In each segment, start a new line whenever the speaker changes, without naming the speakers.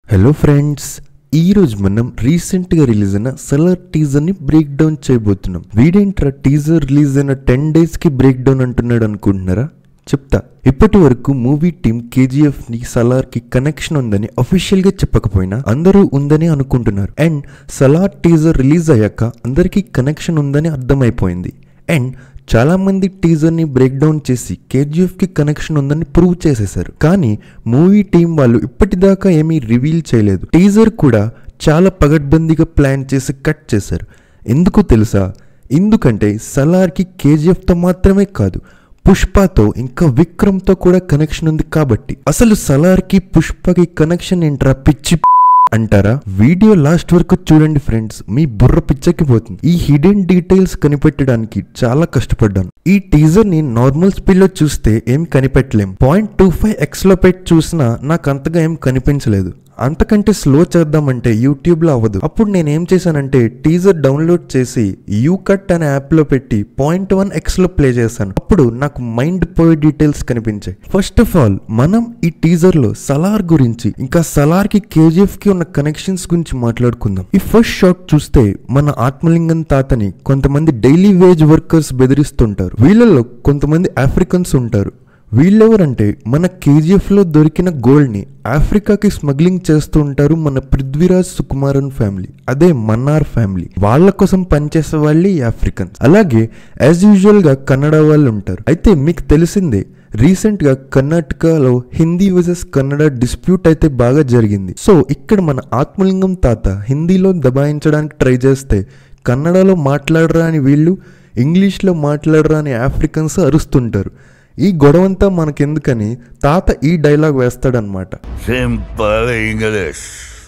Hello friends ఈ రోజు మనం రీసెంట్ గా రిలీజ్ అయిన సలార్ టీజర్ ని బ్రేక్ డౌన్ చేయబోతున్నాం వీడేంట్రా టీజర్ రిలీజ్ అయిన టెన్ డేస్ కి బ్రేక్ డౌన్ అంటున్నాడు అనుకుంటున్నారా చెప్తా ఇప్పటి వరకు మూవీ టీమ్ కేజీఎఫ్ ని సలార్ కి కనెక్షన్ ఉందని అఫీషియల్ గా చెప్పకపోయినా అందరూ ఉందని అనుకుంటున్నారు అండ్ సలార్ టీజర్ రిలీజ్ అయ్యాక అందరికీ కనెక్షన్ ఉందని అర్థమైపోయింది అండ్ చాలా మంది టీజర్ ని బ్రేక్ డౌన్ చేసి కేజీఎఫ్ కి కనెక్షన్ ఉందని ప్రూవ్ చేసేశారు కానీ మూవీ టీం వాళ్ళు ఇప్పటిదాకా ఏమీ రివీల్ చేయలేదు టీజర్ కూడా చాలా పగడ్బందీగా ప్లాన్ చేసి కట్ చేశారు ఎందుకు తెలుసా ఎందుకంటే సలార్కి కేజీఎఫ్తో మాత్రమే కాదు పుష్పతో ఇంకా విక్రమ్తో కూడా కనెక్షన్ ఉంది కాబట్టి అసలు సలార్కి పుష్పకి కనెక్షన్ ఏంట్రా పిచ్చి అంటారా వీడియో లాస్ట్ వరకు చూడండి ఫ్రెండ్స్ మీ బుర్ర పిచ్చెక్కిపోతుంది ఈ హిడెన్ డీటెయిల్స్ కనిపెట్టడానికి చాలా కష్టపడ్డాను ఈ టీజర్ ని నార్మల్ స్పీడ్ లో చూస్తే ఏం కనిపెట్టలేం పాయింట్ టూ ఫైవ్ ఎక్స్ లో పెట్టి చూసినా నాకు అంతగా ఏం కనిపించలేదు అంతకంటే స్లో చేద్దామంటే యూట్యూబ్ లో అవ్వదు అప్పుడు నేను ఏం చేశానంటే టీజర్ డౌన్లోడ్ చేసి యూ కట్ అనే యాప్ లో పెట్టి పాయింట్ వన్ ఎక్స్ లో ప్లే చేశాను అప్పుడు నాకు మైండ్ పోయే డీటెయిల్స్ కనిపించాయి ఫస్ట్ ఆఫ్ ఆల్ మనం ఈ టీజర్ లో సలార్ గురించి ఇంకా సలార్ కి కేజీఎఫ్ కి ఉన్న కనెక్షన్స్ గురించి మాట్లాడుకుందాం ఈ ఫస్ట్ షాట్ చూస్తే మన ఆత్మలింగం తాతని కొంతమంది డైలీ వేజ్ వర్కర్స్ బెదిరిస్తుంటారు వీళ్ళలో కొంతమంది ఆఫ్రికన్స్ ఉంటారు వీళ్ళెవరంటే మన కేజీఎఫ్ లో దొరికిన గోల్డ్ ని ఆఫ్రికాకి స్మగ్లింగ్ చేస్తూ ఉంటారు మన పృథ్వీరాజ్ సుకుమారన్ ఫ్యామిలీ అదే మన్నార్ ఫ్యామిలీ వాళ్ళ కోసం పనిచేసే వాళ్ళే ఈ ఆఫ్రికన్స్ అలాగే యాజ్ యూజువల్ గా కన్నడ వాళ్ళు ఉంటారు అయితే మీకు తెలిసిందే రీసెంట్ గా కర్ణాటకలో హిందీ వర్సెస్ కన్నడ డిస్ప్యూట్ అయితే బాగా జరిగింది సో ఇక్కడ మన ఆత్మలింగం తాత హిందీలో దబాయించడానికి ట్రై చేస్తే కన్నడలో మాట్లాడరా అని వీళ్ళు ఇంగ్లీష్లో మాట్లాడరా అని ఆఫ్రికన్స్ అరుస్తుంటారు ఈ గొడవంతా మనకెందుకని తాత ఈ డైలాగ్ వేస్తాడనమాట
Simple English.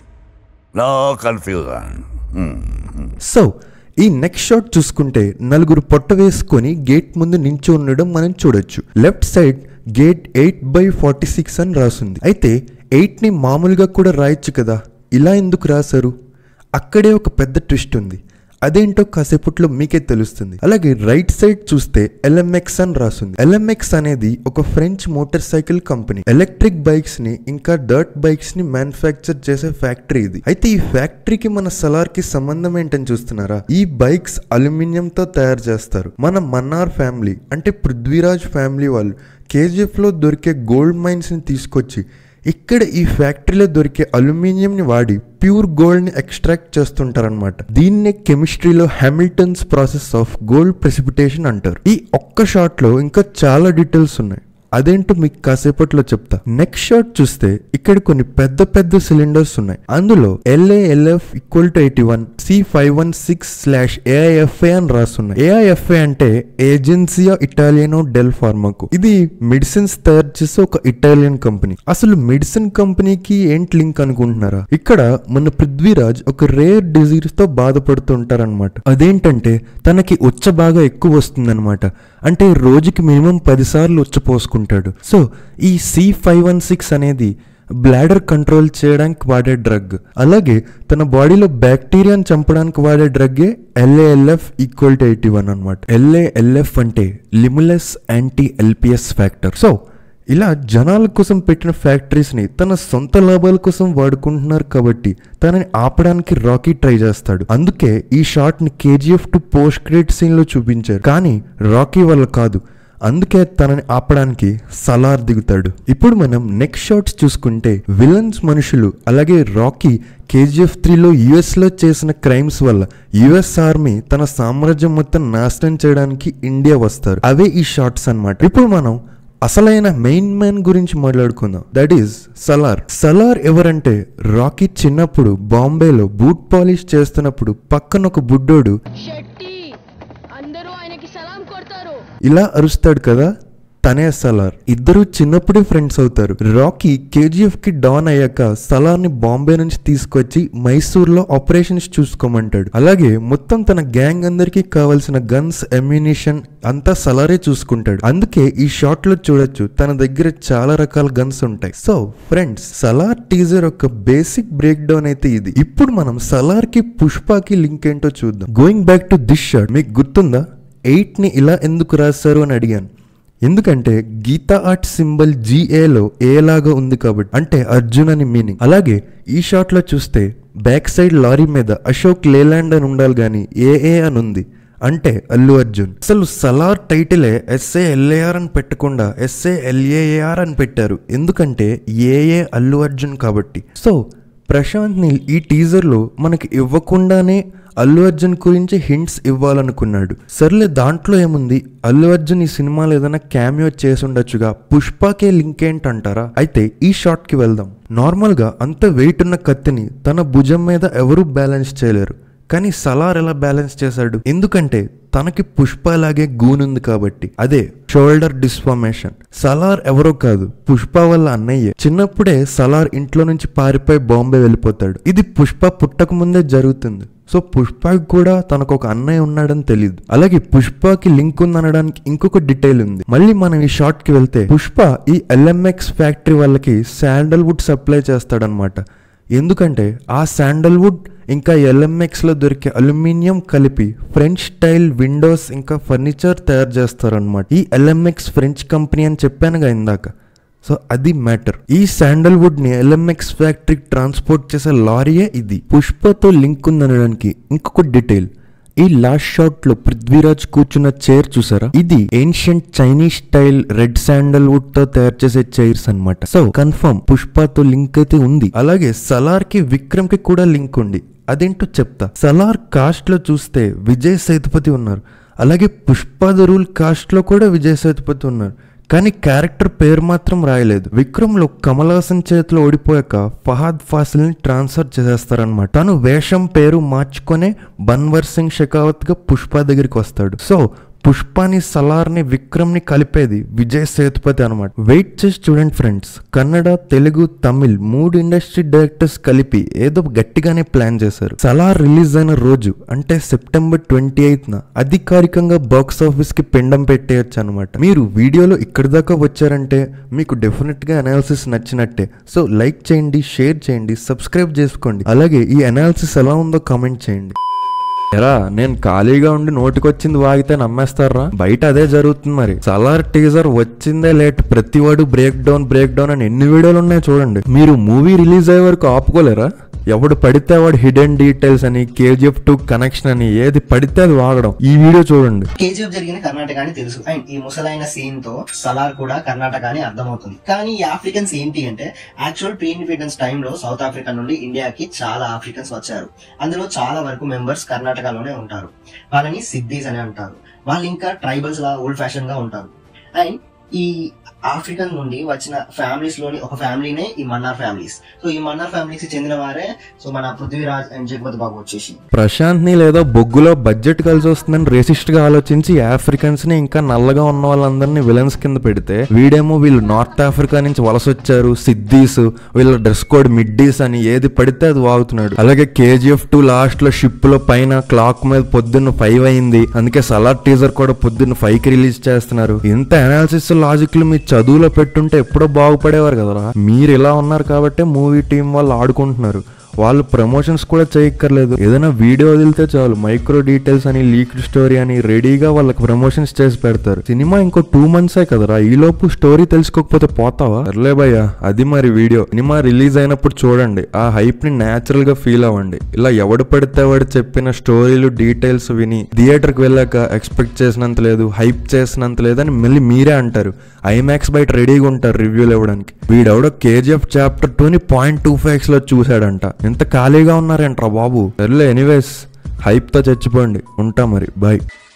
No confusion. Hmm.
So ఈ నెక్స్ట్ షాట్ చూసుకుంటే నలుగురు పొట్ట వేసుకొని గేట్ ముందు నించో ఉండడం మనం చూడొచ్చు left side gate eight by forty six అని రాసుంది అయితే ఎయిట్ని మామూలుగా కూడా రాయొచ్చు కదా ఇలా ఎందుకు రాశారు అక్కడే ఒక పెద్ద ట్విస్ట్ ఉంది అదేంటో కాసేపట్లో మీకే తెలుస్తుంది అలాగే రైట్ సైడ్ చూస్తే ఎల్ఎంఎక్స్ అని రాసుంది ఎల్ఎంఎక్స్ అనేది ఒక French motorcycle company electric bikes ని ఇంకా డర్ట్ బైక్స్ ని మ్యానుఫ్యాక్చర్ చేసే ఫ్యాక్టరీ ఇది అయితే ఈ ఫ్యాక్టరీకి మన సలార్ కి సంబంధం ఏంటని చూస్తున్నారా ఈ బైక్స్ అల్యూమినియం తో తయారు చేస్తారు మన మన్నార్ ఫ్యామిలీ అంటే పృథ్వీరాజ్ ఫ్యామిలీ వాళ్ళు కేజీఎఫ్ లో దొరికే గోల్డ్ మైన్స్ ని తీసుకొచ్చి ఇక్కడ ఈ ఫ్యాక్టరీలో దొరికే అల్యూమినియం ని వాడి ప్యూర్ గోల్డ్ ని ఎక్స్ట్రాక్ట్ చేస్తుంటారనమాట దీన్నే కెమిస్ట్రీలో Hamilton's process of gold precipitation అంటారు ఈ ఒక్క షాట్ లో ఇంకా చాలా డీటెయిల్స్ ఉన్నాయి అదేంటో మీకు కాసేపట్లో చెప్తా నెక్స్ట్ షాట్ చూస్తే ఇక్కడ కొన్ని పెద్ద పెద్ద సిలిండర్స్ ఉన్నాయి అందులో LALF equal to eighty one C five one six slash AIFA అని రాస్తున్నాయి ఏఐఎఫ్ఏ అంటే ఏజెన్సియా ఇటాలియనో డెల్ ఫార్మాకు ఇది మెడిసిన్స్ తయారు చేసే ఒక ఇటాలియన్ కంపెనీ అసలు మెడిసిన్ కంపెనీకి ఏంటి లింక్ అనుకుంటున్నారా ఇక్కడ మన పృథ్వీరాజ్ ఒక రేర్ డిజీజ్ తో బాధపడుతుంటారనమాట అదేంటంటే తనకి ఉచ్చ బాగా ఎక్కువ వస్తుందన్నమాట అంటే రోజుకి మినిమం పది సార్లు ఉచ్చ పోసుకుంటాడు సో ఈ సి ఫైవ్ వన్ సిక్స్ అనేది బ్లాడర్ కంట్రోల్ చేయడానికి వాడే డ్రగ్ అలాగే తన బాడీలో బ్యాక్టీరియాని చంపడానికి వాడే డ్రగ్గే LALF equal to eighty one అనమాట ఎల్ఏఎల్ఎఫ్ అంటే limulus anti LPS factor so ఇలా జనాల కోసం పెట్టిన ఫ్యాక్టరీస్ని తన సొంత లాభాల కోసం వాడుకుంటున్నారు కాబట్టి తనని ఆపడానికి రాకీ ట్రై చేస్తాడు అందుకే ఈ షాట్ని కేజీఎఫ్ టు పోస్ట్ క్రెడిట్ సీన్లో చూపించారు కానీ రాకీ వల్ల కాదు అందుకే తనని ఆపడానికి సలార్ దిగుతాడు ఇప్పుడు మనం నెక్స్ట్ షాట్స్ చూసుకుంటే విలన్స్ మనుషులు అలాగే రాకీ కేజీఎఫ్ త్రీలో యుఎస్ లో చేసిన క్రైమ్స్ వల్ల యుఎస్ ఆర్మీ తన సామ్రాజ్యం మొత్తం నాశనం చేయడానికి ఇండియా వస్తారు అవే ఈ షార్ట్స్ అన్నమాట ఇప్పుడు మనం అసలైన మెయిన్ మ్యాన్ గురించి మాట్లాడుకుందాం దట్ ఈస్ సలార్ సలార్ ఎవరంటే రాకీ చిన్నప్పుడు బాంబేలో బూట్ పాలిష్ చేస్తున్నప్పుడు పక్కన ఒక బుడ్డోడు
షెట్టి అందరూ ఆయనకి సలాం కొడతారు
ఇలా అరుస్తాడు కదా తనే సలార్ ఇద్దరు చిన్నప్పుడే ఫ్రెండ్స్ అవుతారు రాకీ కేజీఎఫ్ కి డాన్ అయ్యాక సలార్ ని బాంబే నుంచి తీసుకొచ్చి మైసూర్ లో ఆపరేషన్స్ చూసుకోమంటాడు అలాగే మొత్తం తన గ్యాంగ్ అందరికీ కావాల్సిన గన్స్ అమ్యునిషన్ అంతా సలారే చూసుకుంటాడు అందుకే ఈ షాట్ లో చూడొచ్చు తన దగ్గర చాలా రకాల గన్స్ ఉంటాయి సో ఫ్రెండ్స్ సలార్ టీజర్ ఒక బేసిక్ బ్రేక్ డౌన్ అయితే ఇది ఇప్పుడు మనం సలార్ కి పుష్పకి లింక్ ఏంటో చూద్దాం going back to this shot మీకు గుర్తుందా ఎయిట్ ని ఇలా ఎందుకు రాస్తారు అని అడిగాను ఎందుకంటే గీతా ఆర్ట్ సింబల్ జిఏలో ఏ లాగా ఉంది కాబట్టి అంటే అర్జున్ అని మీనింగ్ అలాగే ఈ షాట్ లో చూస్తే బ్యాక్ సైడ్ లారీ మీద అశోక్ లేలాండ్ అని ఉండాలి కానీ ఏఏ అని ఉంది అంటే అల్లు అర్జున్ అసలు సలార్ టైటిలే ఎస్ఏ ఎల్ఏఆర్ అని పెట్టకుండా ఎస్ఏ ఎల్ఏఆర్ అని పెట్టారు ఎందుకంటే ఏఏ అల్లు అర్జున్ కాబట్టి సో ప్రశాంత్ నీల్ ఈ టీజర్లో మనకి ఇవ్వకుండానే అల్లు అర్జున్ గురించి హింట్స్ ఇవ్వాలనుకున్నాడు సర్లే దాంట్లో ఏముంది అల్లు అర్జున్ ఈ సినిమాలో ఏదైనా క్యామియో చేసి ఉండొచ్చుగా పుష్పకే లింక్ ఏంటంటారా అయితే ఈ షాట్ కి వెళ్దాం నార్మల్ గా అంత వెయిట్ ఉన్న కత్తిని తన భుజం మీద ఎవరూ బ్యాలెన్స్ చేయలేరు కానీ సలార్ ఎలా బ్యాలెన్స్ చేశాడు ఎందుకంటే తనకి పుష్ప లాగే గూనుంది కాబట్టి అదే షోల్డర్ డిస్ఫార్మేషన్ సలార్ ఎవరో కాదు పుష్ప వల్ల అన్నయ్యే చిన్నప్పుడే సలార్ ఇంట్లో నుంచి పారిపోయి బాంబే వెళ్ళిపోతాడు ఇది పుష్ప పుట్టక ముందే జరుగుతుంది సో పుష్పకి కూడా తనకు ఒక అన్నయ్య ఉన్నాడని తెలియదు అలాగే పుష్పకి లింక్ ఉందనడానికి ఇంకొక డీటెయిల్ ఉంది మళ్ళీ మనం ఈ షార్ట్ కి వెళ్తే పుష్ప ఈ ఎల్ఎంఎక్స్ ఫ్యాక్టరీ వాళ్ళకి శాండల్వుడ్ సప్లై చేస్తాడనమాట ఎందుకంటే ఆ శాండల్వుడ్ ఇంకా ఎల్ఎంఎక్స్ లో దొరికే అల్యూమినియం కలిపి ఫ్రెంచ్ స్టైల్ విండోస్ ఇంకా ఫర్నిచర్ తయారు చేస్తారనమాట ఈ ఎల్ఎంఎక్స్ ఫ్రెంచ్ కంపెనీ అని చెప్పానుగా ఇందాక సో అది మ్యాటర్ ఈ శాండల్వుడ్ ని ఎల్ఎంఎక్స్ ఫ్యాక్టరీకి ట్రాన్స్పోర్ట్ చేసే లారీయే ఇది పుష్పతో లింక్ ఉందనడానికి ఇంకొక డీటెయిల్ ఈ లాస్ట్ షాట్ లో పృథ్వీరాజ్ కూర్చున్న చైర్ చూసారా ఇది ancient Chinese style red sandalwood తో తయారు చేసే చైర్స్ అన్నమాట సో కన్ఫర్మ్ పుష్పతో లింక్ అయితే ఉంది అలాగే సలార్ కి విక్రమ్ కి కూడా లింక్ ఉంది అదేంటో చెప్తా సలార్ కాస్ట్ లో చూస్తే విజయ్ సేతుపతి ఉన్నారు అలాగే పుష్ప ద రూల్ కాస్ట్ లో కూడా విజయ్ సేతుపతి ఉన్నారు కానీ క్యారెక్టర్ పేరు మాత్రం రాయలేదు విక్రమ్ లో కమల్ హాసన్ చేతిలో ఓడిపోయాక ఫహాద్ ఫాసిల్ ని ట్రాన్స్ఫర్ చేసేస్తారనమాట తను వేషం పేరు మార్చుకొనే బన్వర్ సింగ్ షెకావత్ గా పుష్ప దగ్గరికి వస్తాడు సో పుష్పాని సలార్ని విక్రమ్ని కలిపేది విజయ్ సేతుపతి అనమాట వెయిట్ చేసి చూడండి ఫ్రెండ్స్ కన్నడ తెలుగు తమిళ్ మూడు ఇండస్ట్రీ డైరెక్టర్స్ కలిపి ఏదో గట్టిగానే ప్లాన్ చేశారు సలార్ రిలీజ్ అయిన రోజు అంటే సెప్టెంబర్ ట్వంటీ ఎయిత్ న అధికారికంగా బాక్స్ ఆఫీస్ కి పిండం పెట్టేయచ్చు అనమాట మీరు వీడియోలో ఇక్కడి దాకా వచ్చారంటే మీకు డెఫినెట్ గా అనాలిసిస్ నచ్చినట్టే సో లైక్ చేయండి షేర్ చేయండి సబ్స్క్రైబ్ చేసుకోండి అలాగే ఈ అనాలిసిస్ ఎలా ఉందో కామెంట్ చేయండి ఎరా నేను ఖాళీగా ఉండి నోటికొచ్చింది వాగితే నమ్మేస్తారా బయట అదే జరుగుతుంది మరి సలార్ టీజర్ వచ్చిందే లేట్ ప్రతి వాడు బ్రేక్ డౌన్ బ్రేక్ డౌన్ అని ఎన్ని వీడియోలు ఉన్నాయో చూడండి మీరు మూవీ రిలీజ్ అయ్యే వరకు ఆపుకోలేరా ఎవడు పడితే వాడు హిడెన్ డీటెయిల్స్ అని కేజీఎఫ్ టూ కనెక్షన్ అని ఏది పడితే అది వాగడం ఈ వీడియో చూడండి
కేజీఎఫ్ జరిగిన కర్ణాటక అని తెలుసు అండ్ ఈ ముసలైన సీన్ తో సలార్ కూడా కర్ణాటక అని అర్థమవుతుంది కానీ ఈ ఆఫ్రికన్స్ ఏంటి అంటే యాక్చువల్ ప్రీ ఇండిపెండెన్స్ టైంలో సౌత్ ఆఫ్రికా నుండి ఇండియాకి చాలా ఆఫ్రికన్స్ వచ్చారు అందులో చాలా వరకు మెంబర్స్ కర్ణాటకలోనే ఉంటారు వాళ్ళని సిద్దీస్ అని అంటారు వాళ్ళు ఇంకా ట్రైబల్స్ లా ఓల్డ్ ఫ్యాషన్ గా ఉంటారు అండ్ ఈ ఆఫ్రికన్ నుండి వచ్చిన ఫ్యామిలీస్ లోని ఒక ఫ్యామిలీనే ఈ మన్నార్ ఫ్యామిలీస్ సో ఈ మన్నార్ ఫ్యామిలీస్ చెందిన వారే సో మన పృథ్వీరాజ్ అండ్ జగపతి బాబు వచ్చేసి
ప్రశాంత్ ని లేదా బొగ్గులో బడ్జెట్ కలిసి వస్తుందని రేసిస్ట్ గా ఆలోచించి ఆఫ్రికన్స్ ని ఇంకా నల్లగా ఉన్న వాళ్ళందరినీ విలన్స్ కింద పెడితే వీడేమో వీళ్ళు నార్త్ ఆఫ్రికా నుంచి వలస వచ్చారు సిద్దీస్ వీళ్ళ డ్రెస్ కోడ్ మిడ్డీస్ అని ఏది పడితే అది వాగుతున్నాడు అలాగే కేజీఎఫ్ టూ లాస్ట్ లో షిప్ లో పైన క్లాక్ మీద పొద్దున్న ఫైవ్ అయింది అందుకే సలార్ టీజర్ కూడా పొద్దున్న ఫైవ్ కి రిలీజ్ చేస్తున్నారు ఇంత అనాలిసిస్ లాజిక్లు మీ చదువులో పెట్టుంటే ఎప్పుడో బాగుపడేవారు కదరా మీరు ఇలా ఉన్నారు కాబట్టి మూవీ టీం వాళ్ళు ఆడుకుంటున్నారు వాళ్ళు ప్రమోషన్స్ కూడా చేయక్కర్లేదు ఏదైనా వీడియో వదిలితే చాలు మైక్రో డీటెయిల్స్ అని లీక్డ్ స్టోరీ అని రెడీగా వాళ్ళకి ప్రమోషన్స్ చేసి పెడతారు సినిమా ఇంకో టూ మంత్సే కదరా ఈ లోపు స్టోరీ తెలుసుకోకపోతే పోతావా సర్లే భయ్యా అది మరి వీడియో సినిమా రిలీజ్ అయినప్పుడు చూడండి ఆ హైప్ ని న్యాచురల్ గా ఫీల్ అవ్వండి ఇలా ఎవడు పడితే వాడు చెప్పిన స్టోరీలు డీటెయిల్స్ విని థియేటర్ కి వెళ్ళాక ఎక్స్పెక్ట్ చేసినంత లేదు హైప్ చేసినంత లేదని మళ్ళీ మీరే అంటారు ఐమాక్స్ బయట రెడీగా ఉంటారు రివ్యూలు ఇవ్వడానికి వీడెవడో కేజీఎఫ్ చాప్టర్ టూ ని పాయింట్ టూ ఫైవ్స్ లో చూశాడంట ఎంత ఖాళీగా ఉన్నారేంట్రా బాబు సర్లే ఎనీవేస్ హైప్ తో చచ్చిపోండి ఉంటా మరి బాయ్